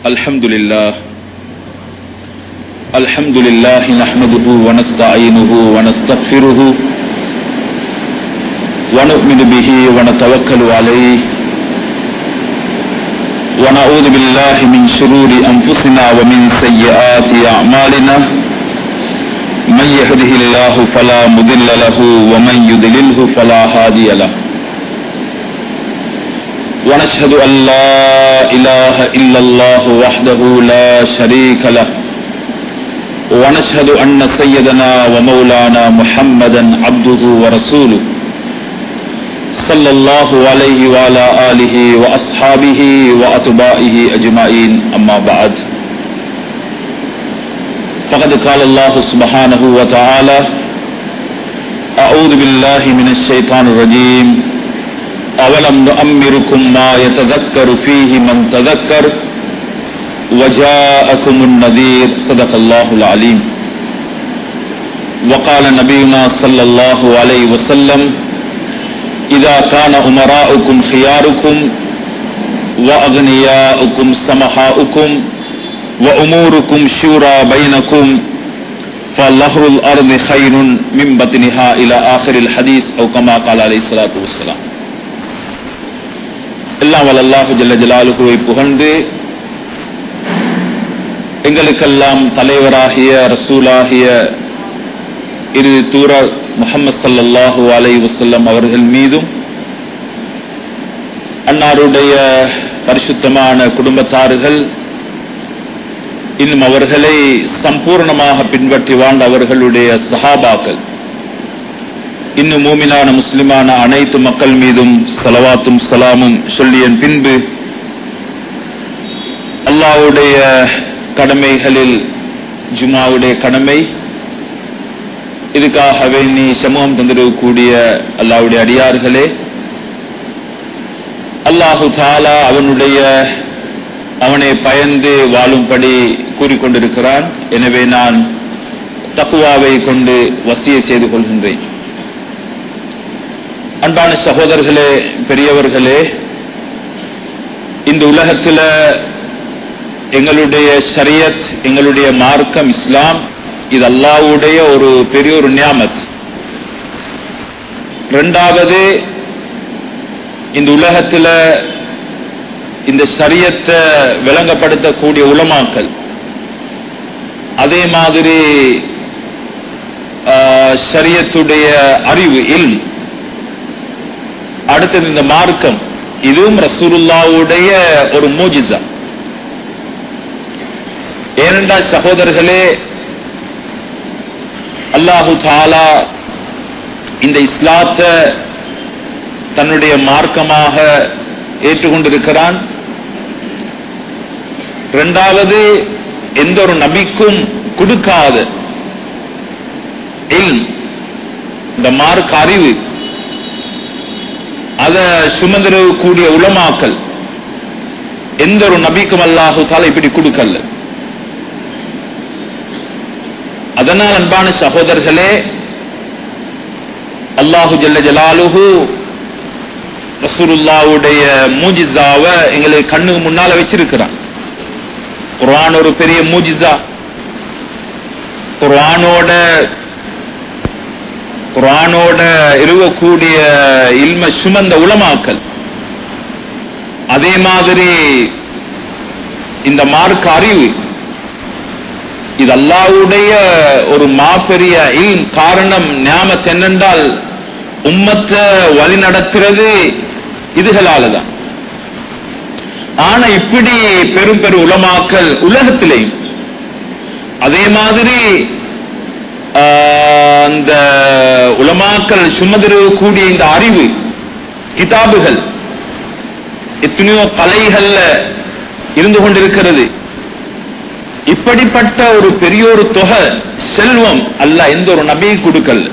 الحمد لله الحمد لله نحمده ونستعينه ونستغفره ونؤمن به ونتوكل عليه ونعوذ بالله من شرور أنفسنا ومن سيئات أعمالنا من يهده الله فلا مضل له ومن يضلله فلا هادي له ونشهد أن لا إله إلا الله وحده لا شريك له ونشهد أن سيدنا ومولانا محمدا عبده ورسوله صلى الله عليه وعلى آله وأصحابه وأتباعه أجمعين أما بعد فقد قال الله سبحانه وتعالى أعوذ بالله من الشيطان الرجيم أولم نؤمركم ما يتذكر فيه من تذكر وجاءكم النذير صدق الله العليم وقال نبينا صلى الله عليه وسلم إذا كان أمراؤكم خياركم وأغنياؤكم سمحاؤكم وأموركم شورى بينكم فاللهر الأرض خير من بطنها إلى آخر الحديث أو كما قال عليه الصلاة والسلام எல்லாம் வல்லல்லாஹு ஜல்ல ஜலாலுகுவை புகழ்ந்து எங்களுக்கெல்லாம் தலைவராகிய ரசூலாகிய இறுதி தூரர் முகமது சல்லல்லாஹு அலை வசல்லம் அவர்கள் மீதும் அன்னாருடைய பரிசுத்தமான குடும்பத்தார்கள் இன்னும் அவர்களை சம்பூர்ணமாக பின்பற்றி வாழ்ந்த அவர்களுடைய சஹாபாக்கள் இன்னும் மூமினான முஸ்லிமான அனைத்து மக்கள் மீதும் சலவாத்தும் சலாமும் சொல்லியன் பின்பு அல்லாவுடைய கடமைகளில் ஜுமாவுடைய கடமை இதுக்காகவே நீ சமூகம் தந்திருக்கக்கூடிய அல்லாவுடைய அடியார்களே அல்லாஹு தாலா அவனுடைய அவனை பயந்து வாழும்படி கூறிக்கொண்டிருக்கிறான் எனவே நான் தக்குவாவை கொண்டு வசிய செய்து கொள்கின்றேன் அன்பான சகோதரர்களே பெரியவர்களே இந்த உலகத்தில் எங்களுடைய ஷரியத் எங்களுடைய மார்க்கம் இஸ்லாம் இது அல்லாவுடைய ஒரு பெரிய ஒரு நியாமத் ரெண்டாவது இந்த உலகத்தில் இந்த சரியத்தை விளங்கப்படுத்தக்கூடிய உலமாக்கல் அதே மாதிரி ஷரியத்துடைய அறிவு இல் அடுத்தது இந்த மார்க்கம் இதுவும் ரசூலுல்லாவுடைய ஒரு மூஜிசா ஏனென்றா சகோதரர்களே அல்லாஹு தாலா இந்த இஸ்லாத்தை தன்னுடைய மார்க்கமாக ஏற்றுக்கொண்டிருக்கிறான் இரண்டாவது எந்த ஒரு நபிக்கும் கொடுக்காத இந்த மார்க் அறிவு அத சுமந்திரக்கூடிய உலமாக்கல் எந்த ஒரு நபிக்கும் அல்லாஹு தால இப்படி கொடுக்கல அதனால் அன்பான சகோதரர்களே அல்லாஹு ஜல்ல ஜலாலுஹு ரசூலுல்லாவுடைய மூஜிசாவ எங்களுக்கு கண்ணுக்கு முன்னால வச்சிருக்கிறான் குர்ஆன் ஒரு பெரிய மூஜிசா குர்ஆனோட குரானோட இருக்கக்கூடிய இல்ம சுமந்த உளமாக்கல் அதே மாதிரி இந்த மார்க்க அறிவு இது அல்லாவுடைய ஒரு மாபெரிய காரணம் ஞாபகத்து என்னென்றால் உம்மத்தை வழி நடத்துறது இதுகளால தான் ஆனா இப்படி பெரும் பெரும் உலமாக்கல் உலகத்திலேயும் அதே மாதிரி அந்த உலமாக்கள் சுமதிருக்கக்கூடிய இந்த அறிவு கிதாபுகள் எத்தனையோ கலைகள்ல இருந்து கொண்டிருக்கிறது இப்படிப்பட்ட ஒரு பெரிய ஒரு தொகை செல்வம் அல்ல எந்த ஒரு நபியை கொடுக்கல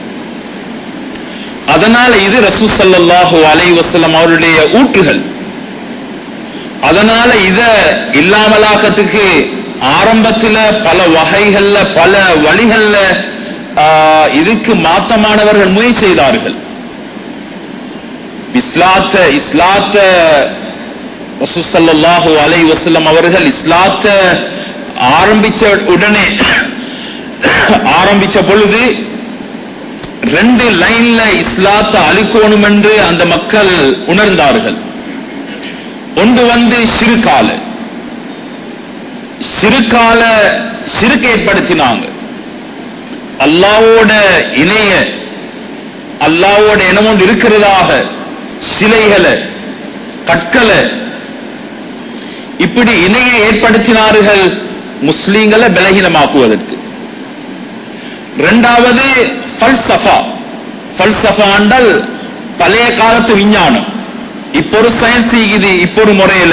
அதனால இது ரசூ சல்லாஹூ அலை வசலம் அவருடைய ஊற்றுகள் அதனால இத இல்லாமலாக்கத்துக்கு ஆரம்பத்துல பல வகைகள்ல பல வழிகள்ல இதுக்கு மாத்தமானவர்கள் முயற்சி செய்தார்கள் இஸ்லாத்த இஸ்லாத்த ரசூசல்லாஹு அலை வசல்லம் அவர்கள் இஸ்லாத்தை ஆரம்பிச்ச உடனே ஆரம்பிச்ச பொழுது ரெண்டு லைன்ல இஸ்லாத்தை அழிக்கணும் என்று அந்த மக்கள் உணர்ந்தார்கள் ஒன்று வந்து சிறுகால சிறுகால சிறுக்கு ஏற்படுத்தினாங்க அல்லாவோட இணைய அல்லாவோட இனம் ஒன்று இருக்கிறதாக சிலைகளை கற்களை இப்படி இணைய ஏற்படுத்தினார்கள் முஸ்லீம்களை பலகீனமாக்குவதற்கு இரண்டாவது பல்சஃபா பல்சஃபா என்றால் பழைய காலத்து விஞ்ஞானம் இப்போ ஒரு சயின்ஸ் இது இப்போ ஒரு முறையில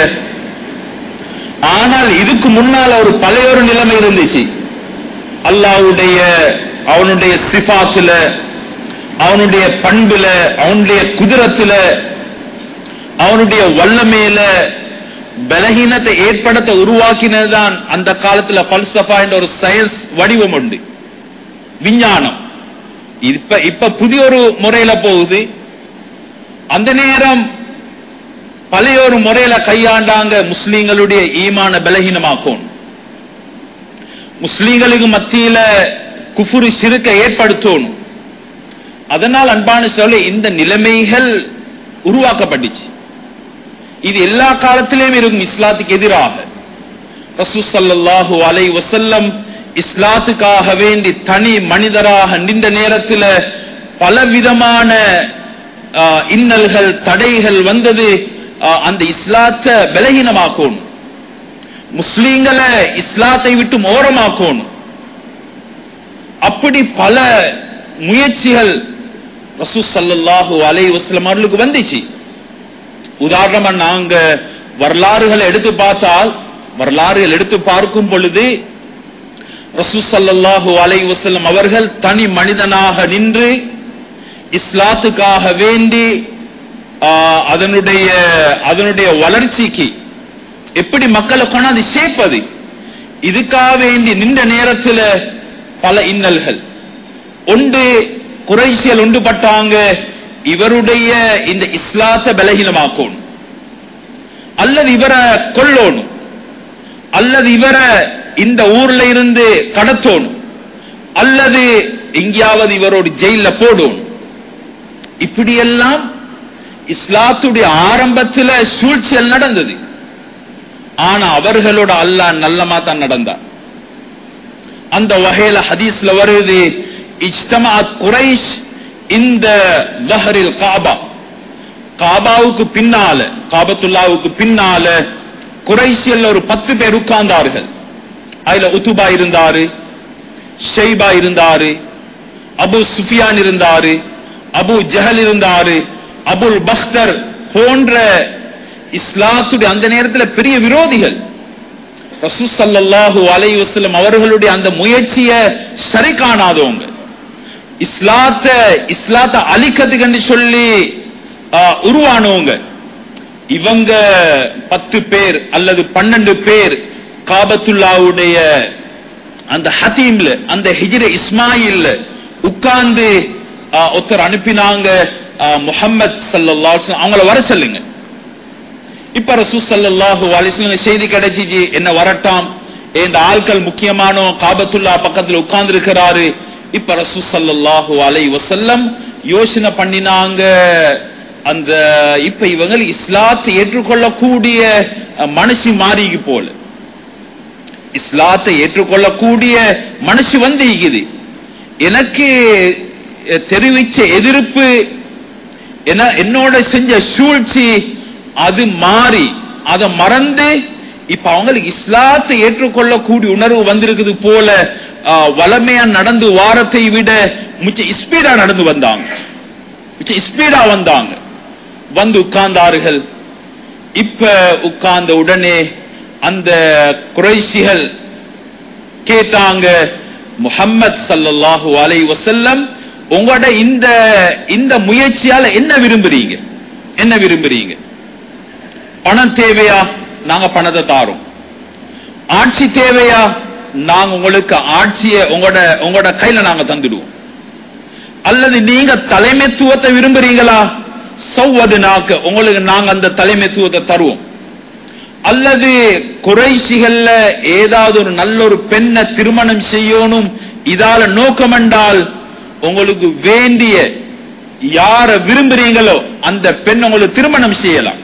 ஆனால் இதுக்கு முன்னால் ஒரு பழைய ஒரு நிலைமை இருந்துச்சு அல்லாவுடைய அவனுடைய சிபாத்துல அவனுடைய பண்புல அவனுடைய குதிரத்துல அவனுடைய வல்லமையில பலகீனத்தை ஏற்படுத்த உருவாக்கினதுதான் அந்த காலத்துல பல்சஃபா என்ற ஒரு சயின்ஸ் வடிவம் உண்டு விஞ்ஞானம் இப்ப இப்ப புதிய ஒரு முறையில போகுது அந்த நேரம் பழைய ஒரு முறையில கையாண்டாங்க முஸ்லீம்களுடைய ஈமான பலகீனமாக்கும் முஸ்லீம்களுக்கு மத்தியில குஃபுரு சிறுக்க ஏற்படுத்தணும் அதனால் அன்பான சொல்ல இந்த நிலைமைகள் உருவாக்கப்பட்டுச்சு இது எல்லா காலத்திலேயும் இருக்கும் இஸ்லாத்துக்கு எதிராக ரசூ சல்லாஹூ அலை வசல்லம் இஸ்லாத்துக்காக வேண்டி தனி மனிதராக நின்ற நேரத்தில் பலவிதமான இன்னல்கள் தடைகள் வந்தது அந்த இஸ்லாத்தை பலகீனமாக்கணும் முஸ்லீம்களை இஸ்லாத்தை விட்டு ஓரமாக்கணும் அப்படி பல முயற்சிகள் ரசூ சல்லாஹூ அலை வஸ்லம் அவர்களுக்கு வந்துச்சு உதாரணமா நாங்க வரலாறுகளை எடுத்து பார்த்தால் வரலாறுகள் எடுத்து பார்க்கும் பொழுது ரசூ சல்லாஹூ அலை வசல்லம் அவர்கள் தனி மனிதனாக நின்று இஸ்லாத்துக்காக வேண்டி அதனுடைய அதனுடைய வளர்ச்சிக்கு எப்படி மக்களை கொண்டாந்து சேர்ப்பது இதுக்காக வேண்டி நின்ற நேரத்தில் பல இன்னல்கள் ஒன்று குறைசியல் உண்டுபட்டாங்க இவருடைய இந்த இஸ்லாத்தை பலகீனமாக்கணும் அல்லது இவரை கொல்லணும் அல்லது இவரை இந்த ஊர்ல இருந்து கடத்தணும் அல்லது எங்கேயாவது இவரோட ஜெயில போடணும் இப்படியெல்லாம் இஸ்லாத்துடைய ஆரம்பத்தில் சூழ்ச்சியல் நடந்தது ஆனா அவர்களோட அல்லா நல்லமா தான் நடந்தார் அந்த வகையில ஹதீஸ்ல வருது இஜ்தமா குறைஷ் இந்த லஹரில் காபா காபாவுக்கு பின்னால காபத்துல்லாவுக்கு பின்னால குறைசியல்ல ஒரு பத்து பேர் உட்கார்ந்தார்கள் அதுல உத்துபா இருந்தாரு ஷெய்பா இருந்தாரு அபு சுஃபியான் இருந்தாரு அபு ஜஹல் இருந்தாரு அபுல் பக்தர் போன்ற இஸ்லாத்துடைய அந்த நேரத்தில் பெரிய விரோதிகள் ரசூசல்லாஹு அலை வசலம் அவர்களுடைய அந்த முயற்சியை சரி காணாதவங்க இஸ்லாத்த இஸ்லாத்த அழிக்கிறதுக்கு சொல்லி உருவானவங்க இவங்க பத்து பேர் அல்லது பன்னெண்டு பேர் காபத்துல்லாவுடைய அந்த ஹதீம்ல அந்த ஹிஜ்ர இஸ்மாயில் உட்கார்ந்து ஒருத்தர் அனுப்பினாங்க முகமது சல்லா அவங்கள வர சொல்லுங்க இப்ப ரசூ சல்லாஹூ அலிஸ்ல செய்தி கிடைச்சிச்சு என்ன வரட்டாம் இந்த ஆட்கள் முக்கியமான காபத்துல்லா பக்கத்துல உட்கார்ந்து இருக்கிறாரு இப்ப ரசூ சல்லாஹூ அலை வசல்லம் யோசனை பண்ணினாங்க அந்த இப்ப இவங்க இஸ்லாத்தை ஏற்றுக்கொள்ளக்கூடிய மனுஷி மாறிக்கு போல இஸ்லாத்தை ஏற்றுக்கொள்ளக்கூடிய மனுஷி வந்து இருக்குது எனக்கு தெரிவிச்ச எதிர்ப்பு என்னோட செஞ்ச சூழ்ச்சி அது மாறி அதை மறந்து இப்ப அவங்களுக்கு இஸ்லாத்தை ஏற்றுக்கொள்ளக்கூடிய உணர்வு வந்திருக்குது போல வளமையா நடந்து வாரத்தை விட மிச்ச ஸ்பீடா நடந்து வந்தாங்க மிச்ச ஸ்பீடா வந்தாங்க வந்து உட்கார்ந்தார்கள் இப்ப உட்கார்ந்த உடனே அந்த குறைசிகள் கேட்டாங்க முகம்மது சல்லாஹூ அலை வசல்லம் உங்களோட இந்த இந்த முயற்சியால என்ன விரும்புறீங்க என்ன விரும்புறீங்க பணம் தேவையா நாங்க பணத்தை தாரோம் ஆட்சி தேவையா நாங்க உங்களுக்கு ஆட்சியை உங்களோட உங்களோட கையில நாங்க தந்துடுவோம் அல்லது நீங்க தலைமைத்துவத்தை விரும்புறீங்களா சௌவது நாக்கு உங்களுக்கு நாங்க அந்த தலைமைத்துவத்தை தருவோம் அல்லது குறைசிகள்ல ஏதாவது ஒரு நல்ல ஒரு பெண்ணை திருமணம் செய்யணும் இதால நோக்கம் என்றால் உங்களுக்கு வேண்டிய யார விரும்புறீங்களோ அந்த பெண் உங்களுக்கு திருமணம் செய்யலாம்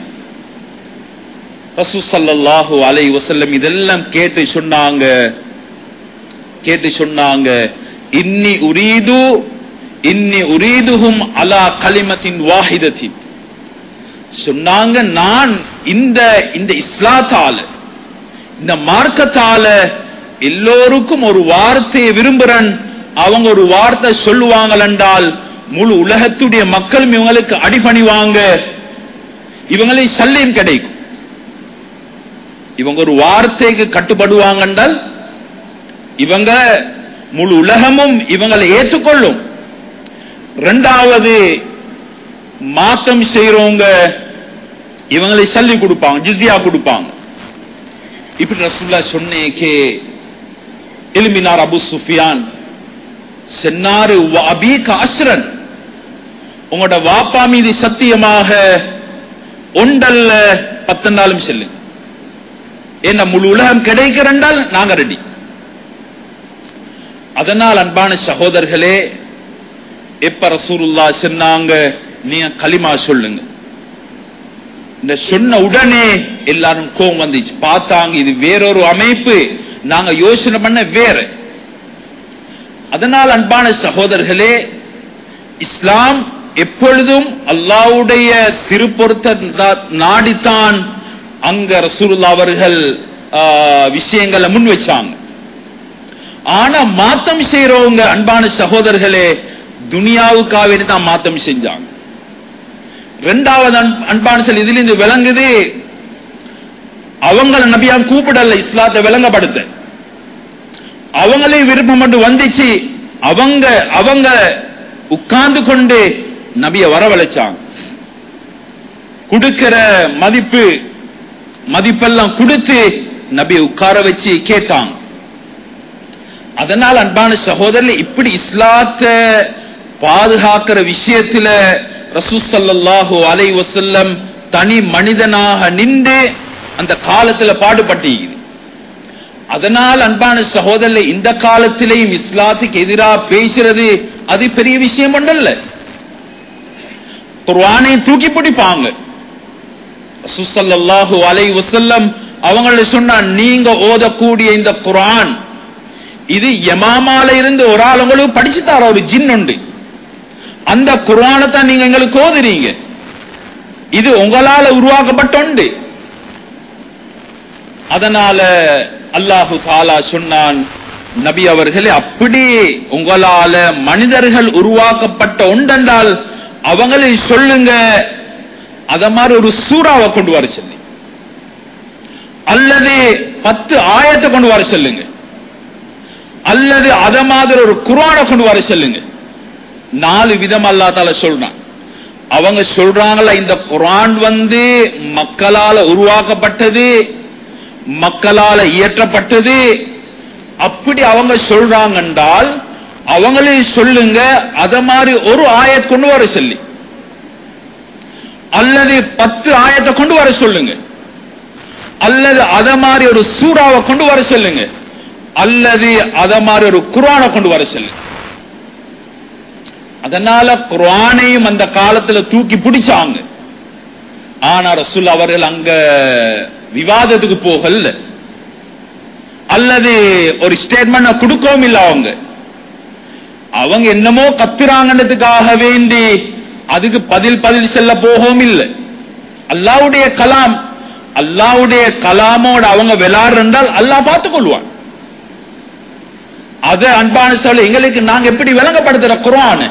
ரசூசல்லாஹு அலை வசல்லம் இதெல்லாம் கேட்டு சொன்னாங்க கேட்டு சொன்னாங்க இன்னி உரீது இன்னி உரீதுஹும் அலா கலிமத்தின் வாஹிதத்தின் சொன்னாங்க நான் இந்த இந்த இஸ்லாத்தால இந்த மார்க்கத்தால எல்லோருக்கும் ஒரு வார்த்தையை விரும்புறன் அவங்க ஒரு வார்த்தை சொல்லுவாங்கள் என்றால் முழு உலகத்துடைய மக்களும் இவங்களுக்கு அடிபணிவாங்க இவங்களை சல்லியம் கிடைக்கும் இவங்க ஒரு வார்த்தைக்கு கட்டுப்படுவாங்க என்றால் இவங்க முழு உலகமும் இவங்களை ஏற்றுக்கொள்ளும் ரெண்டாவது மாத்தம் செய்யறவங்க இவங்களை சல்லி கொடுப்பாங்க ஜிசியா கொடுப்பாங்க இப்படி ரசூல்லா சொன்னேக்கே எலுமினார் அபு சுஃபியான் சென்னாரு அபி காசுரன் உங்களோட வாப்பா மீது சத்தியமாக ஒன்றல்ல பத்து நாளும் செல்லுங்க என்ன முழு உலகம் கிடைக்கிறண்டால் நாங்க ரெடி அதனால் அன்பான சகோதரர்களே எப்ப ரசூலுல்லா சொன்னாங்க நீங்க களிமா சொல்லுங்க இந்த சொன்ன உடனே எல்லாரும் கோவம் வந்துச்சு பார்த்தாங்க இது வேறொரு அமைப்பு நாங்க யோசனை பண்ண வேற அதனால் அன்பான சகோதரர்களே இஸ்லாம் எப்பொழுதும் அல்லாவுடைய திருப்பொருத்த நாடித்தான் அங்க ரசூலுல்லா அவர்கள் விஷயங்களை முன் வச்சாங்க ஆனா மாத்தம் செய்யறவங்க அன்பான சகோதரர்களே துனியாவுக்காக தான் மாத்தம் செஞ்சாங்க ரெண்டாவது அன்பான செல் இதுல இருந்து விளங்குது அவங்கள நபியா கூப்பிடல இஸ்லாத்தை விளங்கப்படுத்த அவங்களே விருப்பம் மட்டும் வந்துச்சு அவங்க அவங்க உட்கார்ந்து கொண்டு நபிய வரவழைச்சாங்க கொடுக்கிற மதிப்பு மதிப்பெல்லாம் கொடுத்து நபியை உட்கார வச்சு கேட்டாங்க அதனால் அன்பான சகோதரர் இப்படி இஸ்லாத்தை பாதுகாக்கிற விஷயத்துல ரசூசல்லாஹு அலை வசல்லம் தனி மனிதனாக நின்று அந்த காலத்துல பாடுபட்டீங்க அதனால் அன்பான சகோதரர் இந்த காலத்திலேயும் இஸ்லாத்துக்கு எதிராக பேசுறது அது பெரிய விஷயம் ஒன்றல்ல குர்வானை தூக்கி பிடிப்பாங்க சுசல்லாஹு அலை வசல்லம் அவங்கள சொன்னா நீங்க ஓதக்கூடிய இந்த குரான் இது யமாமால இருந்து ஒரு ஆள் உங்களுக்கு படிச்சு தர ஒரு ஜின் உண்டு அந்த குரானை தான் நீங்க எங்களுக்கு ஓதுறீங்க இது உங்களால உருவாக்கப்பட்ட உண்டு அதனால அல்லாஹு தாலா சொன்னான் நபி அவர்களே அப்படி உங்களால மனிதர்கள் உருவாக்கப்பட்ட உண்டென்றால் அவங்களை சொல்லுங்க அத மாதிரி ஒரு சூறாவை கொண்டு வர சொல்லி அல்லது பத்து ஆயத்தை கொண்டு வர சொல்லுங்க அல்லது அத மாதிரி ஒரு குரானை கொண்டு வர சொல்லுங்க நாலு விதம் அல்லா தால சொல்றான் அவங்க சொல்றாங்களா இந்த குரான் வந்து மக்களால உருவாக்கப்பட்டது மக்களால இயற்றப்பட்டது அப்படி அவங்க சொல்றாங்க என்றால் அவங்களே சொல்லுங்க அத மாதிரி ஒரு ஆயத் கொண்டு வர சொல்லி அல்லது பத்து ஆயத்தை கொண்டு வர சொல்லுங்க அல்லது அத மாதிரி ஒரு சூறாவை கொண்டு வர சொல்லுங்க அல்லது அத மாதிரி ஒரு குரானை கொண்டு வர சொல்லுங்க அதனால குரானையும் அந்த காலத்துல தூக்கி பிடிச்சாங்க ஆனா ரசூல் அவர்கள் அங்க விவாதத்துக்கு போகல அல்லது ஒரு ஸ்டேட்மெண்ட் கொடுக்கவும் இல்லை அவங்க அவங்க என்னமோ கத்துறாங்கன்றதுக்காக வேண்டி அதுக்கு பதில் பதில் செல்ல போகவும் இல்லை அல்லாவுடைய கலாம் அல்லாவுடைய கலாமோட அவங்க விளையாடுறால் அல்லாஹ் பார்த்துக் கொள்வான் அது அன்பான சொல்ல எங்களுக்கு நாங்க எப்படி விளங்கப்படுத்துற குரான்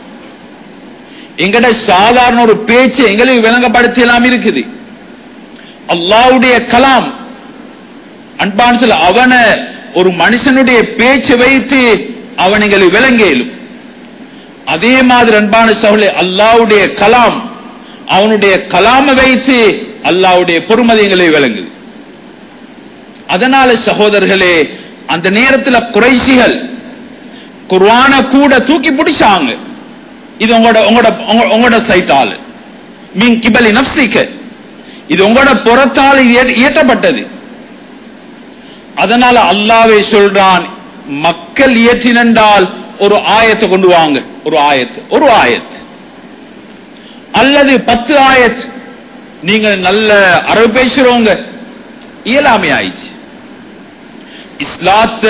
எங்கட சாதாரண ஒரு பேச்சு எங்களுக்கு விளங்கப்படுத்தலாம் இருக்குது அல்லாவுடைய கலாம் அன்பான சொல்ல அவனை ஒரு மனுஷனுடைய பேச்சு வைத்து அவன் எங்களுக்கு விளங்கேலும் அதே மாதிரி அன்பான சவுளை அல்லாவுடைய கலாம் அவனுடைய கலாம வைத்து அல்லாவுடைய பொறுமதிகளை விளங்குது அதனால சகோதரர்களே அந்த நேரத்தில் குறைசிகள் குர்வான கூட தூக்கி பிடிச்சாங்க இது உங்களோட உங்களோட உங்களோட சைட்டால் மீன் கிபலி நப்சிக்க இது உங்களோட புறத்தால் இய- இயற்றப்பட்டது அதனால அல்லாவே சொல்றான் மக்கள் இயற்றினென்றால் ஒரு ஆயத்தை கொண்டு வாங்க ஒரு ஆயத்து ஒரு ஆயத் அல்லது பத்து ஆயத் நீங்க நல்ல அரபு பேசுறவங்க இயலாமை ஆயிடுச்சு இஸ்லாத்த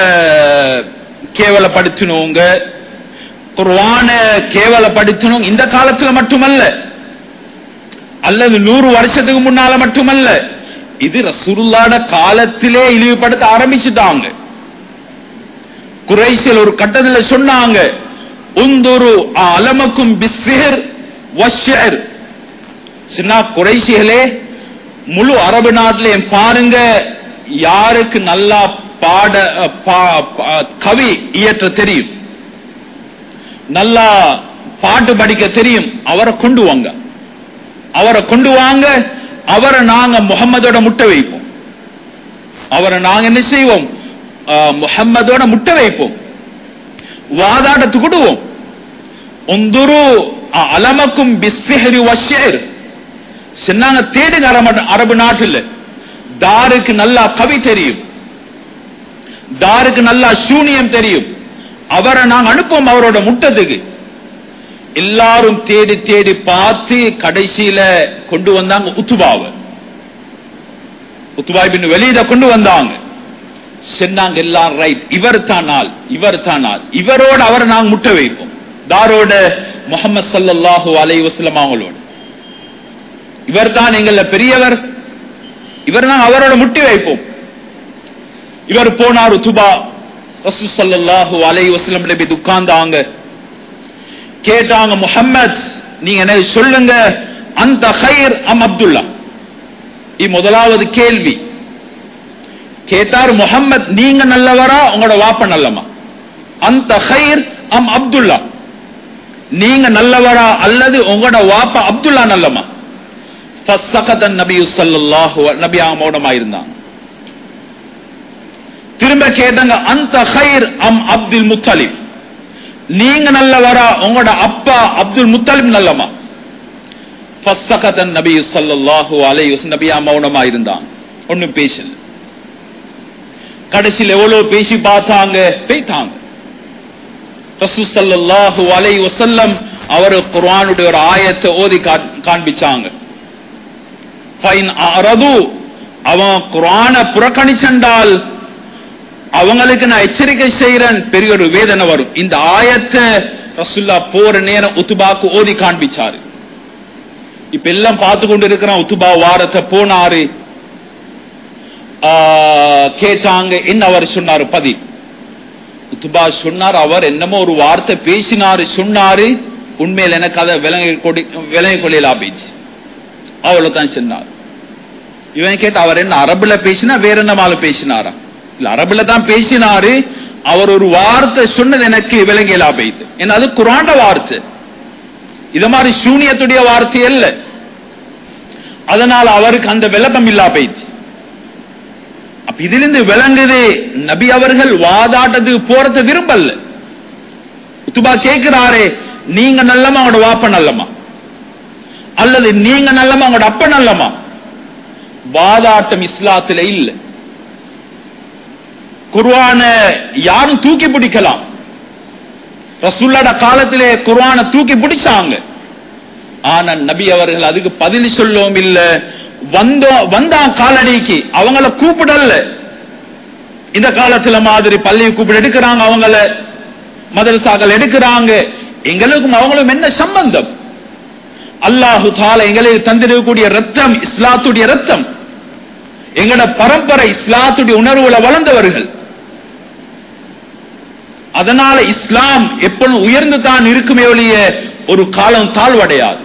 கேவலப்படுத்தினவங்க குர்ஆன கேவலப்படுத்தணும் இந்த காலத்துல மட்டுமல்ல அல்லது நூறு வருஷத்துக்கு முன்னால மட்டுமல்ல இது ரசூலுல்லாட காலத்திலே இழிவுபடுத்த ஆரம்பிச்சுட்டாங்க குறைசில் ஒரு கட்டத்தில் சொன்னாங்க உந்துரு அலமக்கும் பிஸ்ஸிஹர் வஷ்ஷர் சின்ன குறைசிகளே முழு அரபு நாட்டிலையும் பாருங்க யாருக்கு நல்லா பாட பா- பா- கவி இயற்ற தெரியும் நல்லா பாட்டு படிக்க தெரியும் அவரை கொண்டு வாங்க அவரை கொண்டு வாங்க அவரை நாங்க முகம்மதோட முட்டை வைப்போம் அவரை நாங்க என்ன செய்வோம் ஆஹ், முஹம்மதோட முட்டை வைப்போம் வாதாடத்துக்கு விடுவோம் உந்துரு அலமக்கும் பிஸ்ஸிஹரி வஷ்ஷர் சொன்னாங்க தேடுங்க அரபு- அரபு நாட்டுல தாருக்கு நல்லா கவி தெரியும் தாருக்கு நல்லா சூனியம் தெரியும் அவரை நாங்க அனுப்புவோம் அவரோட முட்டத்துக்கு எல்லாரும் தேடி தேடி பார்த்து கடைசியில கொண்டு வந்தாங்க உத்துபாவை உத்துபாய் பின் வெளியில கொண்டு வந்தாங்க சொன்னாங்க எல்லாம் ரைட் இவர் தான் ஆள் இவர் தான் ஆள் இவரோட அவரை நாங்க முட்டை வைப்போம் தாரோட முகமது சல்லல்லாஹு அலைஹி வஸல்லம் அவங்களோட இவர் தான் எங்கள பெரியவர் இவர் நாங்க அவரோட முட்டி வைப்போம் இவர் போனார் உத்துபா ரசூல் ஸல்லல்லாஹு அலைஹி வஸல்லம் நபி உட்கார்ந்தாங்க கேட்டாங்க முஹம்மத் நீங்க என்ன சொல்லுங்க அந்த ஹைர் அம் அப்துல்லா இது முதலாவது கேள்வி கேட்டார் முஹம்மத் நீங்க நல்லவரா உங்களோட வாப்ப நல்லமா அந்த ஹைர் அம் அப்துல்லா நீங்க நல்லவரா அல்லது உங்களோட வாப்பா அப்துல்லா நல்லமா ஃபஸ்ஸகதன் நபி ஸல்லல்லாஹு அலைஹி நபி ஆமோடமா இருந்தாங்க திரும்ப கேட்டாங்க அந்த ஹைர் அம் அப்துல் முத்தலிப் நீங்க நல்லவரா உங்களோட அப்பா அப்துல் முத்தலிப் நல்லமா ஃபஸ்ஸகதன் நபி ஸல்லல்லாஹு அலைஹி வஸல்லம் நபியா மௌனமா இருந்தாங்க ஒண்ணும் பேசல கடைசியில் எவ்வளவு பேசி பார்த்தாங்க போயிட்டாங்க ரசூல் ஸல்லல்லாஹு அலைஹி வஸல்லம் அவர் குர்ஆனுடைய ஒரு ஆயத்தை ஓதி காண்- காண்பிச்சாங்க ஃபைன் அரது அவன் குர்ஆனை புறக்கணிச்சென்றால் அவங்களுக்கு நான் எச்சரிக்கை செய்யறேன் பெரிய ஒரு வேதனை வரும் இந்த ஆயத்தை ரசுல்லா போற நேரம் உத்துபாக்கு ஓதி காண்பிச்சாரு இப்ப எல்லாம் பார்த்து கொண்டு இருக்கிறான் உத்துபா வாரத்தை போனாரு ஆ, கேட்டாங்க என்ன அவர் சொன்னாரு பதி உத்துபா சொன்னார் அவர் என்னமோ ஒரு வார்த்தை பேசினாரு சொன்னாரு உண்மையில் எனக்கு அதை விளங்கி கொடி விளங்கி கொள்ளையிலா போயிடுச்சு அவ்வளவுதான் சொன்னார் இவன் கேட்ட அவர் என்ன அரபுல பேசினா வேற என்ன மால பேசினாரா இல்ல அரபுல தான் பேசினாரு அவர் ஒரு வார்த்தை சொன்னது எனக்கு விளங்கியலா போயிட்டு ஏன்னா அது குராண்ட வார்த்தை இது மாதிரி சூனியத்துடைய வார்த்தை அல்ல அதனால அவருக்கு அந்த விளக்கம் இல்லா போயிடுச்சு அப்ப இதிலிருந்து விளங்குது நபி அவர்கள் வாதாட்டது போறது விரும்பல உத்துபா கேட்கிறாரே நீங்க நல்லமா அவங்களோட வாப்ப நல்லமா அல்லது நீங்க நல்லமா அவங்களோட அப்ப நல்லமா வாதாட்டம் இஸ்லாத்துல இல்ல குர்ஆன யாரும் தூக்கி பிடிக்கலாம் ரசூல்லோட காலத்திலே குர்ஆனை தூக்கி பிடிச்சாங்க ஆனா நபி அவர்கள் அதுக்கு பதில் சொல்லவும் இல்ல வந்தோ வந்தான் காலடிக்கு அவங்கள கூப்பிடல இந்த காலத்துல மாதிரி பள்ளியை கூப்பிட எடுக்கிறாங்க அவங்கள மதரசாக்கள் எடுக்கிறாங்க எங்களுக்கும் அவங்களும் என்ன சம்பந்தம் அல்லாஹு தால எங்களுக்கு தந்திருக்கக்கூடிய ரத்தம் இஸ்லாத்துடைய ரத்தம் எங்கட பரம்பரை இஸ்லாத்துடைய உணர்வுல வளர்ந்தவர்கள் அதனால இஸ்லாம் எப்பொழுதும் உயர்ந்து தான் இருக்குமே ஒழிய ஒரு காலம் தாழ்வடையாது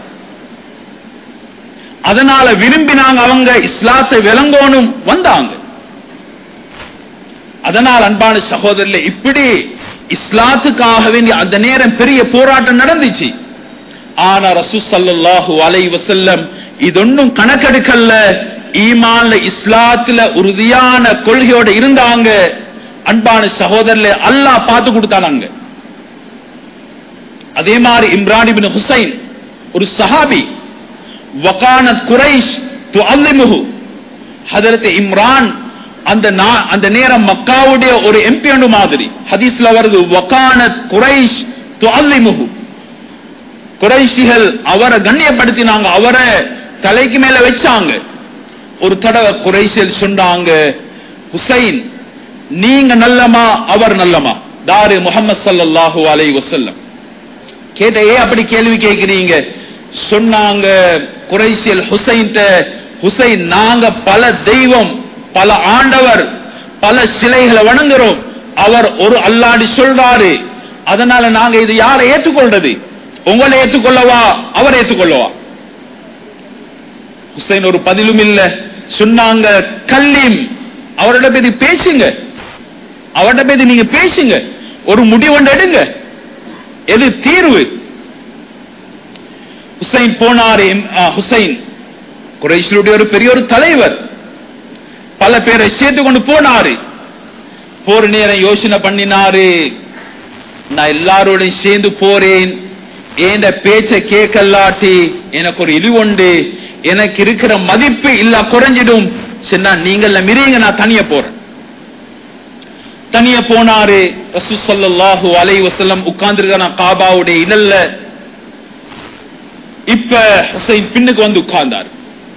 அதனால விரும்பினாங்க அவங்க இஸ்லாத்தை விளங்கோனும் வந்தாங்க அதனால் அன்பான சகோதரர்களே இப்படி இஸ்லாத்துக்காக வேண்டிய அந்த நேரம் பெரிய போராட்டம் நடந்துச்சு ஆனா ரசூ ஸல்லல்லாஹு அலைஹி வஸல்லம் இதொன்னும் கணக்கெடுக்கல்ல ஈமான்ல இஸ்லாத்துல உறுதியான கொள்கையோட இருந்தாங்க அன்பான சகோதரர்களே அல்லாஹ் பார்த்து கொடுத்தானாங்க அதே மாதிரி இம்ரான் இப்னு ஹுசைன் ஒரு சஹாபி வகானத் குரைஷ் துஅல்லிமுஹு ஹதரத் இம்ரான் அந்த நா- அந்த நேரம் மக்காவுடைய ஒரு எம்பி மாதிரி ஹதீஸ்ல வருது வகானத் குரைஷ் துஅல்லிமுஹு குறைஷிகள் அவரை கண்ணியப்படுத்தினாங்க அவரை தலைக்கு மேல வச்சாங்க ஒரு தடவை குறைஷிகள் சொன்னாங்க ஹுசைன் நீங்க நல்லமா அவர் நல்லமா தாரு முகமது ஸல்லல்லாஹு அலைஹி வஸல்லம் கேட்ட ஏன் அப்படி கேள்வி கேட்கிறீங்க சொன்னாங்க குறைஷியல் ஹுசைன் ஹுசைன் நாங்க பல தெய்வம் பல ஆண்டவர் பல சிலைகளை வணங்குறோம் அவர் ஒரு அல்லாடி சொல்றாரு அதனால நாங்க இது யாரை ஏற்றுக்கொள்றது உங்களை ஏற்றுக்கொள்ளவா அவர் ஏற்றுக்கொள்ளவா ஹுசைன் ஒரு பதிலும் இல்ல சொன்னாங்க கல்லீம் அவரோட பேதி பேசுங்க அவரோட பேதி நீங்க பேசுங்க ஒரு முடிவொன்று எடுங்க எது தீர்வு ஹுசைன் போனாரு ஆ, ஹுசைன் குறைஷிலுடைய ஒரு பெரிய ஒரு தலைவர் பல பேரை சேர்த்து கொண்டு போனாரு போற நேரம் யோசனை பண்ணினாரு நான் எல்லாரோடையும் சேர்ந்து போறேன் ஏண்ட பேச்ச கேட்கலாட்டி எனக்கு ஒரு இழிவுண்டு எனக்கு இருக்கிற மதிப்பு இல்ல குறைஞ்சிடும் சொன்னா நீங்கள மிரிங்க நான் தனிய போறேன் தனிய போனாரு ரசூ ஸல்லல்லாஹு அலைஹி வஸல்லம் உட்கார்ந்திருக்கான காபாவுடைய இடல்ல இப்ப ஹுசைன் பின்னுக்கு வந்து உட்கார்ந்தார்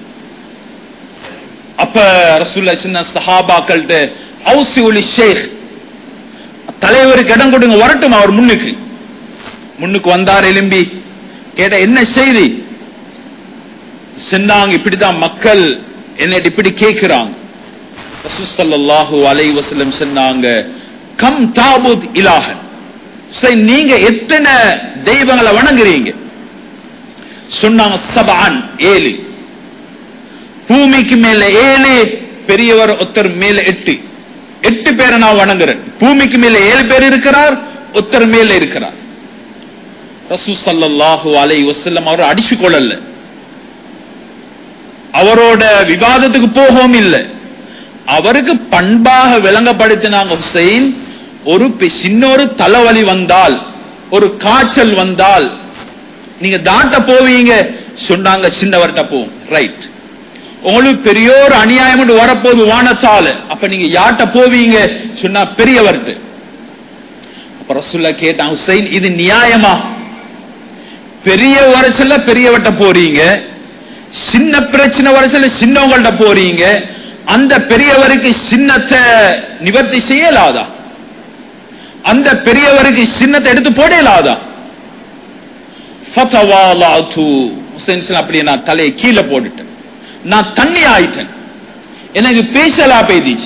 அப்ப ரசூல்லா சின்ன சஹாபாக்கள்கிட்ட அவுசி ஒலி ஷேக் தலைவருக்கு இடம் கொடுங்க வரட்டும் அவர் முன்னுக்கு முன்னுக்கு வந்தார் எலும்பி கேட்ட என்ன செய்தி சொன்னாங்க இப்படிதான் மக்கள் என்னை இப்படி கேட்கிறாங்க ரசூல் ஸல்லல்லாஹு அலைஹி வஸல்லம் சொன்னாங்க கம் தாபுத் இலாஹன் சரி நீங்க எத்தனை தெய்வங்களை வணங்குறீங்க சொன்னாங்க சபான் ஏழு பூமிக்கு மேல ஏழு பெரியவர் ஒருத்தர் மேல எட்டு எட்டு பேரை நான் வணங்குறேன் பூமிக்கு மேல ஏழு பேர் இருக்கிறார் ஒருத்தர் மேல இருக்கிறார் ரசூ ஸல்லல்லாஹு அலைஹி வஸல்லம் அவர் அடிச்சு கொள்ளல அவரோட விவாதத்துக்கு போகவும் இல்லை அவருக்கு பண்பாக விளங்கப்படுத்தினாங்க ஹுசைன் ஒரு பி- சின்ன ஒரு தலைவலி வந்தால் ஒரு காய்ச்சல் வந்தால் நீங்க தாட்ட போவீங்க சொன்னாங்க சின்னவர்கிட்ட போவோம் ரைட் உங்களுக்கு பெரிய ஒரு அநியாயம் ஒன்று வரப்போது வானத்தால அப்ப நீங்க யார்கிட்ட போவீங்க சொன்னா பெரியவர்கிட்ட அப்ப ரசூல்லா கேட்டான் ஹுசைன் இது நியாயமா பெரிய வருஷத்துல பெரியவர்கிட்ட போறீங்க சின்ன பிரச்சனை வருஷத்துல சின்னவங்கள்ட்ட போறீங்க அந்த பெரியவருக்கு சின்னத்தை நிவர்த்தி செய்யலாதா அந்த பெரியவருக்கு சின்னத்தை எடுத்து போடலாதா ஃபதவாலாது ஹுசைன் ஸல்லல்லாஹு அப்படியே நான் தலையை கீழே போட்டுட்டேன் நான் தண்ணி ஆயிட்டேன் எனக்கு பேசலா பேதிச்சு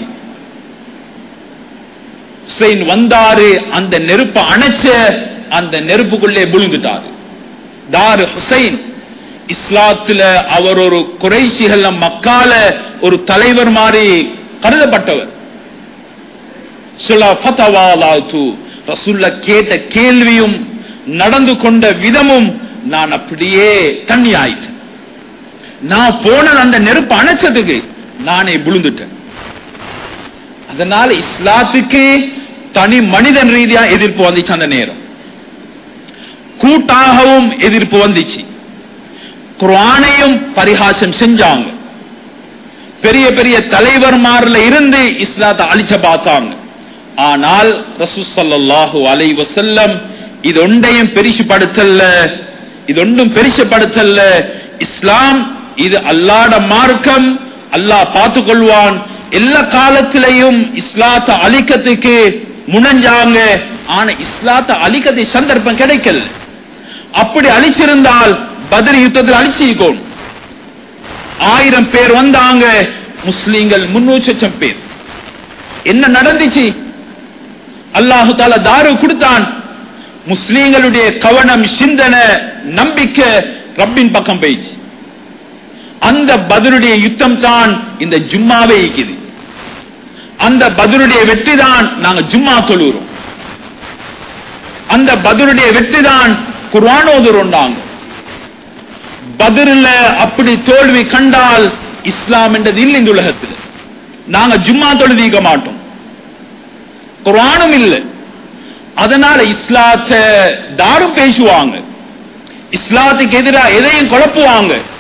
ஹுசைன் வந்தாரு அந்த நெருப்பை அணைச்ச அந்த நெருப்புக்குள்ளே விழுந்துட்டாரு தாரு ஹுசைன் இஸ்லாத்துல அவர் ஒரு குறைசிகள் மக்கால ஒரு தலைவர் மாதிரி கருதப்பட்டவர் சொல்ல ஃபதவாலாது ரசூல்ல கேட்ட கேள்வியும் நடந்து கொண்ட விதமும் நான் அப்படியே தண்ணி ஆயிட்டேன் நான் போனது அந்த நெருப்பு அணைச்சதுக்கு நானே விழுந்துட்டேன் அதனால இஸ்லாத்துக்கு தனி மனிதன் ரீதியா எதிர்ப்பு வந்துச்சு அந்த நேரம் கூட்டாகவும் எதிர்ப்பு வந்துச்சு குர்ஆனையும் பரிகாசம் செஞ்சாங்க பெரிய பெரிய தலைவர்மார்ல இருந்து இஸ்லாத்தை அழிச்ச பார்த்தாங்க ஆனால் ரசூல் ஸல்லல்லாஹு அலைஹி வஸல்லம் இது ஒன்றையும் பெரிசுபடுத்தல்ல இது ஒன்றும் பெரிசுபடுத்தல்ல இஸ்லாம் இது அல்லாட மார்க்கம் அல்லாஹ் பார்த்துக் கொள்வான் எல்லா காலத்திலையும் இஸ்லாத்தை அழிக்கிறதுக்கு முனைஞ்சாங்க ஆனா இஸ்லாத்தை அழிக்கிறதுக்கு சந்தர்ப்பம் கிடைக்கல அப்படி அழிச்சிருந்தால் பத்ர் யுத்தத்தில் அழிச்சிருக்கோம் ஆயிரம் பேர் வந்தாங்க முஸ்லீம்கள் முன்னூறு லட்சம் பேர் என்ன நடந்துச்சு அல்லாஹு தாலா தாரு கொடுத்தான் முஸ்லீம்களுடைய கவனம் சிந்தனை நம்பிக்கை ரப்பின் பக்கம் போயிடுச்சு அந்த பதருடைய யுத்தம் தான் இந்த ஜும்மாவே இருக்குது அந்த பதருடைய வெற்றி தான் நாங்க ஜும்மா தொழுகிறோம் அந்த பதருடைய வெற்றி தான் குர்ஆனோதுருண்டாங்க பதரில் அப்படி தோல்வி கண்டால் இஸ்லாம் என்றது இல்லை இந்த உலகத்தில் நாங்க ஜும்மா தொழுதிக்க மாட்டோம் குர்ஆனும் இல்லை அதனால இஸ்லாத்தை தாரும் பேசுவாங்க இஸ்லாத்துக்கு எதிராக எதையும் குழப்புவாங்க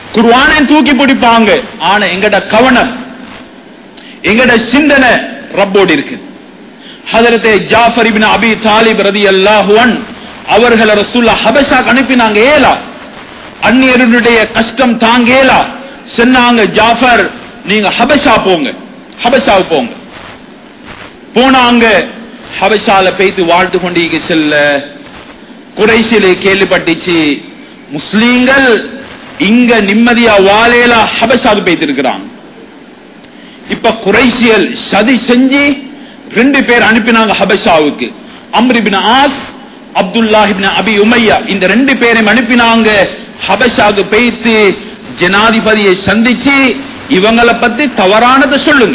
குர்ஆனை தூக்கி பிடிப்பாங்க ஆனா எங்கட கவனம் எங்கட சிந்தனை ரப்போடு இருக்கு ஹதரத்தே ஜாஃபர் இப்னு அபி தாலிப் ரலியல்லாஹு அன் அவர்களை ரசூல்லா ஹபஷாக்கு அனுப்பினாங்க ஏலா அந்நியருடைய கஷ்டம் தாங்கேலா சொன்னாங்க ஜாஃபர் நீங்க ஹபஷா போங்க ஹபஷாவுக்கு போங்க போனாங்க ஹபஷால பெய்து வாழ்த்து கொண்டீங்க செல்ல குறைசிலே கேள்விப்பட்டுச்சு முஸ்லீம்கள் இங்க நிம்மதியா வாழேலா ஹபஷாவுக்கு பெய்து இருக்கிறாங்க இப்ப குறைசியல் சதி செஞ்சு ரெண்டு பேர் அனுப்பினாங்க ஹபஷாவுக்கு அம்ரிபின் ஆஸ் அப்துல்லாஹிபின் அபி உமையா இந்த ரெண்டு பேரையும் அனுப்பினாங்க ஹபஷாவுக்கு பெய்த்து ஜனாதிபதியை சந்திச்சு இவங்களை பத்தி தவறானதை சொல்லுங்க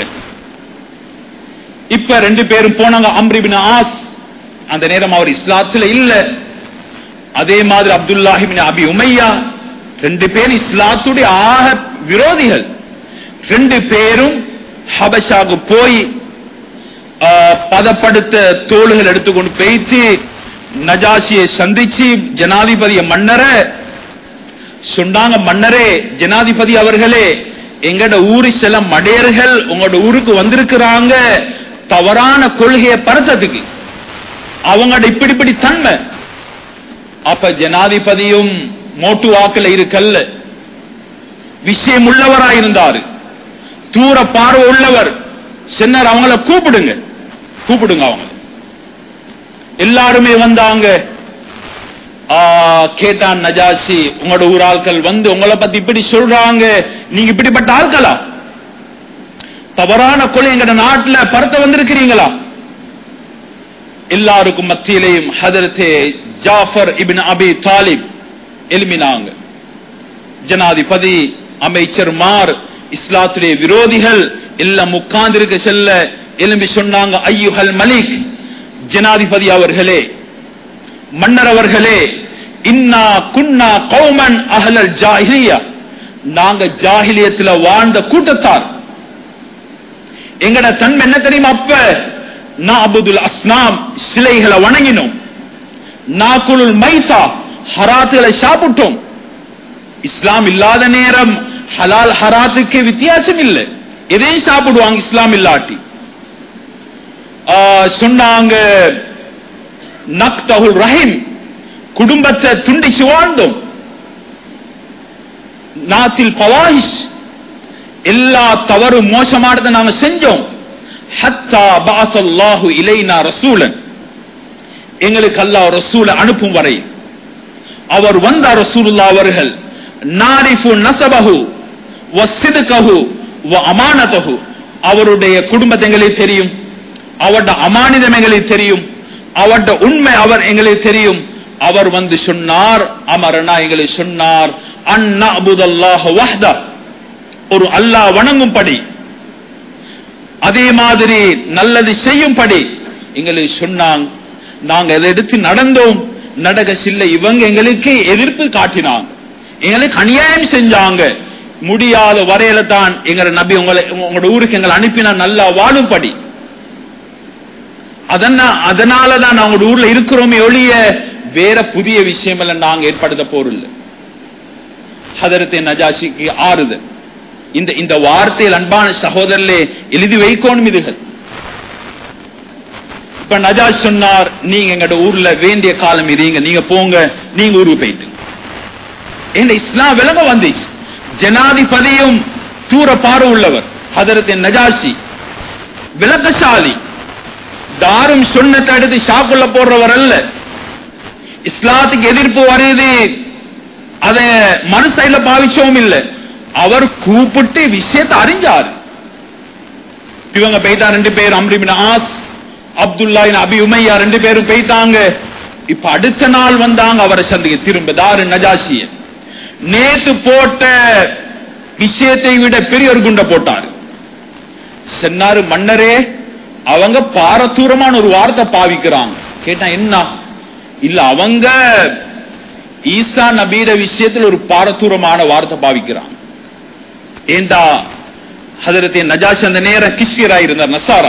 இப்ப ரெண்டு பேரும் போனாங்க அம்ரிபின் ஆஸ் அந்த நேரம் அவர் இஸ்லாத்துல இல்ல அதே மாதிரி அப்துல்லாஹிபின் அபி உமையா ரெண்டு பேரும் இஸ்லாத்துடைய ஆக விரோதிகள் ரெண்டு பேரும் ஹபஷாக்கு போய் ஆ, பதப்படுத்த தோள்கள் எடுத்துக்கொண்டு பேய்த்து நஜாசியை சந்திச்சு ஜனாதிபதிய மன்னரை சொன்னாங்க மன்னரே ஜனாதிபதி அவர்களே எங்கட ஊரு சில மடையர்கள் உங்களோட ஊருக்கு வந்திருக்கிறாங்க தவறான கொள்கையை பரத்ததுக்கு அவங்களோட இப்படி இப்படி தன்மை அப்ப ஜனாதிபதியும் மோட்டு வாக்குல இருக்கல்ல விஷயம் உள்ளவராயிருந்தாரு தூர பார்வை உள்ளவர் சின்னர் அவங்கள கூப்பிடுங்க கூப்பிடுங்க அவங்க எல்லாருமே வந்தாங்க ஆ, கேட்டான் நஜாசி உங்களோட ஊர் ஆட்கள் வந்து உங்களை பத்தி இப்படி சொல்றாங்க நீங்க இப்படிப்பட்ட ஆட்களா தவறான கொலை எங்கட நாட்டுல பரத்த வந்திருக்கிறீங்களா எல்லாருக்கும் மத்தியிலையும் ஹதரத்தே ஜாஃபர் இபின் அபி தாலிப் எழுப்பினாங்க ஜனாதிபதி அமைச்சர்மார் இஸ்லாத்துடைய விரோதிகள் எல்லாம் உட்கார்ந்திருக்க செல்ல எழும்பி சொன்னாங்க ஐயுஹல் மலிக் ஜனாதிபதி அவர்களே மன்னர் அவர்களே இன்னா குன்னா கௌமன் அஹலல் ஜாஹிலியா நாங்க ஜாஹிலியத்துல வாழ்ந்த கூட்டத்தார் எங்கட தன்மை என்ன தெரியுமா அப்ப நாபுதுல் அஸ்னாம் சிலைகளை வணங்கினோம் நாக்குலுல் மைதா ஹராத்துகளை சாப்பிட்டோம் இஸ்லாம் இல்லாத நேரம் ஹலால் ஹராத்துக்கு வித்தியாசம் இல்லை எதையும் சாப்பிடுவாங்க இஸ்லாம் இல்லாட்டி ஆ, சொன்னாங்க நக்தஹுல் ரஹீம் குடும்பத்தை துண்டிச்சு வாழ்ந்தோம் நாத்தில் பவாஹிஷ் எல்லா தவறும் மோசமானதை நாங்க செஞ்சோம் ஹத்தா பாசல்லாஹு இலைனா ரசூலன் எங்களுக்கு அல்லாஹ் ரசூல அனுப்பும் வரை அவர் வந்த ரசூலுல்லா அவர்கள் நாரிஃபு நசபஹு வசிதுகஹு வ அமானதஹு அவருடைய குடும்பத்தை எங்களுக்கு தெரியும் அவருடைய அமானிதம் எங்களுக்கு தெரியும் அவருடைய உண்மை அவர் எங்களுக்கு தெரியும் அவர் வந்து சொன்னார் அமரனா எங்களுக்கு சொன்னார் அண்ணா அபுதல்லாஹ வஹ்தா ஒரு அல்லாஹ் வணங்கும்படி அதே மாதிரி நல்லது செய்யும்படி எங்களுக்கு சொன்னாங்க நாங்க அதை எடுத்து நடந்தோம் நடக்க சில்ல இவங்க எங்களுக்கு எதிர்ப்பு காட்டினாங்க எங்களுக்கு அநியாயம் செஞ்சாங்க முடியாத வரையில தான் எங்க நபி உங்களை உங்களோட ஊருக்கு எங்களை அனுப்பினா நல்லா வாழும்படி அதனா அதனாலதான் நாங்க ஊர்ல இருக்கிறோமே ஒழிய வேற புதிய விஷயம் எல்லாம் நாங்க ஏற்படுத்த போரில்லை ஹதரத்தை நஜாசிக்கு ஆறுதல் இந்த இந்த வார்த்தையில் அன்பான சகோதரர்களே எழுதி வைக்கணும் இதுகள் இப்ப நஜாஷ் சொன்னார் நீங்க எங்கட ஊர்ல வேண்டிய காலம் இருங்க நீங்க போங்க நீங்க ஊருக்கு போயிட்டு இந்த இஸ்லாம் விலக வந்துச்சு ஜனாதிபதியும் தூர பார்வை உள்ளவர் ஹதரத்தின் நஜாஷி விளக்கசாலி தாரும் சொன்னத்தை எடுத்து ஷாக்குள்ள போடுறவர் அல்ல இஸ்லாத்துக்கு எதிர்ப்பு வருது அத மனு சைட்ல பாவிச்சவும் இல்ல அவர் கூப்பிட்டு விஷயத்தை அறிஞ்சாரு இவங்க போயிட்டா ரெண்டு பேர் அம்ரிபின் ஆஸ் அப்துல்லா அபி உமையா ரெண்டு பேரும் போயிட்டாங்க இப்ப அடுத்த நாள் வந்தாங்க அவரை சந்திக்க திரும்ப தாரு நஜாசிய நேத்து போட்ட விஷயத்தை விட பெரிய ஒரு குண்டை போட்டாரு சொன்னாரு மன்னரே அவங்க பாரதூரமான ஒரு வார்த்தை பாவிக்கிறாங்க கேட்டா என்ன இல்ல அவங்க ஈசா நபீர விஷயத்தில் ஒரு பாரதூரமான வார்த்தை பாவிக்கிறாங்க ஏண்டா ஹதரத்தே நஜாஷ் அந்த நேரம் கிஷ்யரா இருந்தார் நசாரா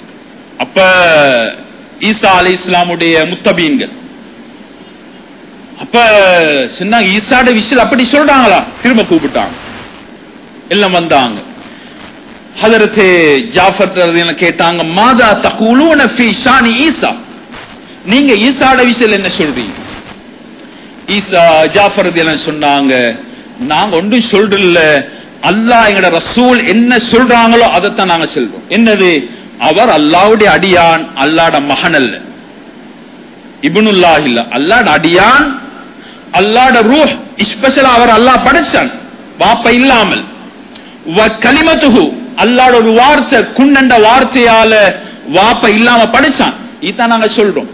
அப்ப ஈசா அலி இஸ்லாமுடைய முத்தபீன்கள் அப்ப சொன்னாங்க ஈசாட விஷயம் அப்படி சொல்றாங்களா திரும்ப கூப்பிட்டாங்க எல்லாம் வந்தாங்க ஹதரத்தே ஜாஃபர் ரலியல்லாஹு அன்ஹு கேட்டாங்க மாதா தகுலூன ஃபீ ஷானி ஈசா நீங்க ஈசாட விஷயம் என்ன சொல்றீங்க ஈசா ஜாஃபர் ரலியல்லாஹு அன்ஹு சொன்னாங்க நாங்க ஒன்றும் சொல்றதில்ல அல்லாஹ் எங்கட ரசூல் என்ன சொல்றாங்களோ அதைத்தான் நாங்க சொல்றோம் என்னது அவர் அல்லாஹ்வுடைய அடியான் அல்லாஹ்ட மகன் அல்ல இப்னுல்லாஹ் இல்ல அல்லாஹ்ட அடியான் அல்லாஹ்ட ரூஹ் ஸ்பெஷலா அவர் அல்லாஹ் படைச்சான் வாப்ப இல்லாமல் வ கலிமத்துஹு அல்லாஹ்ட ஒரு வார்த்தை குன்னண்ட வார்த்தையால வாப்ப இல்லாம படைச்சான் இதான் நாங்க சொல்றோம்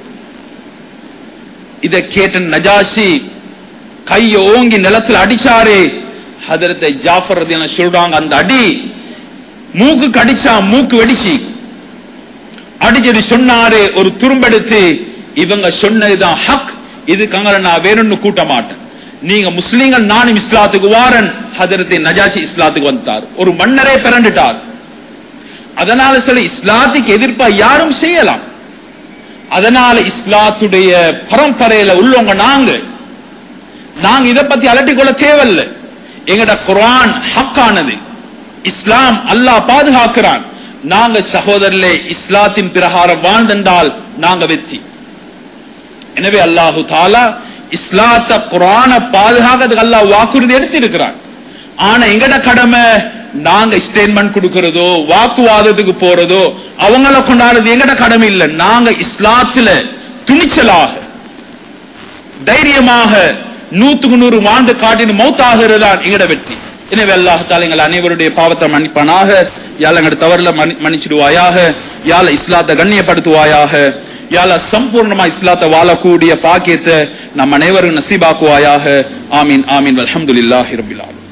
இத கேட்ட நஜாஷி கைய ஓங்கி நிலத்துல அடிச்சாரு ஹதரத்தை ஜாஃபர் ரதியல்லாஹு சொல்றாங்க அந்த அடி மூக்கு கடிச்சா மூக்கு வெடிச்சு அடிச்சது சொன்னாரு ஒரு துரும்பெடுத்து இவங்க சொன்னதுதான் ஹக் இதுக்காக நான் வேணும்னு கூட்ட மாட்டேன் நீங்க முஸ்லீம்கள் நானும் இஸ்லாத்துக்கு வாரன் ஹதரத்தை நஜாசி இஸ்லாத்துக்கு வந்தார் ஒரு மன்னரே பிறண்டுட்டார் அதனால சில இஸ்லாத்துக்கு எதிர்ப்பா யாரும் செய்யலாம் அதனால இஸ்லாத்துடைய பரம்பரையில உள்ளவங்க நாங்க நாங்க இதை பத்தி அலட்டிக் கொள்ள தேவையில்ல எங்கட குரான் ஹக்கானது இஸ்லாம் அல்லாஹ் பாதுகாக்கிறான் நாங்க சகோதரர்களே இஸ்லாத்தின் பிரகாரம் வாழ்ந்தென்றால் நாங்க வெற்றி எனவே அல்லாஹு தாலா இஸ்லாத்த குரான பாதுகாக்கிறதுக்கு அல்லாஹ் வாக்குறுதி எடுத்திருக்கிறான் ஆனா எங்கட கடமை நாங்க ஸ்டேட்மெண்ட் கொடுக்கிறதோ வாக்குவாதத்துக்கு போறதோ அவங்கள கொண்டாடுறது எங்கட கடமை இல்லை நாங்க இஸ்லாத்துல துணிச்சலாக தைரியமாக நூத்துக்கு நூறு வாழ்ந்து காட்டின மௌத்தாகிறதான் எங்கட வெற்றி எனவே அல்லாஹால எங்கள் அனைவருடைய பாவத்தை மன்னிப்பானாக யாழ் எங்கட தவறுல மன்னி- மன்னிச்சிடுவாயாக யாழ இஸ்லாத்தை கண்ணியப்படுத்துவாயாக யாழ சம்பூர்ணமா இஸ்லாத்தை வாழக்கூடிய பாக்கியத்தை நம் அனைவரும் நசீபாக்குவாயாக ஆமீன் ஆமீன் அல்ஹம்துலில்லாஹி ரபில் ஆலமீன்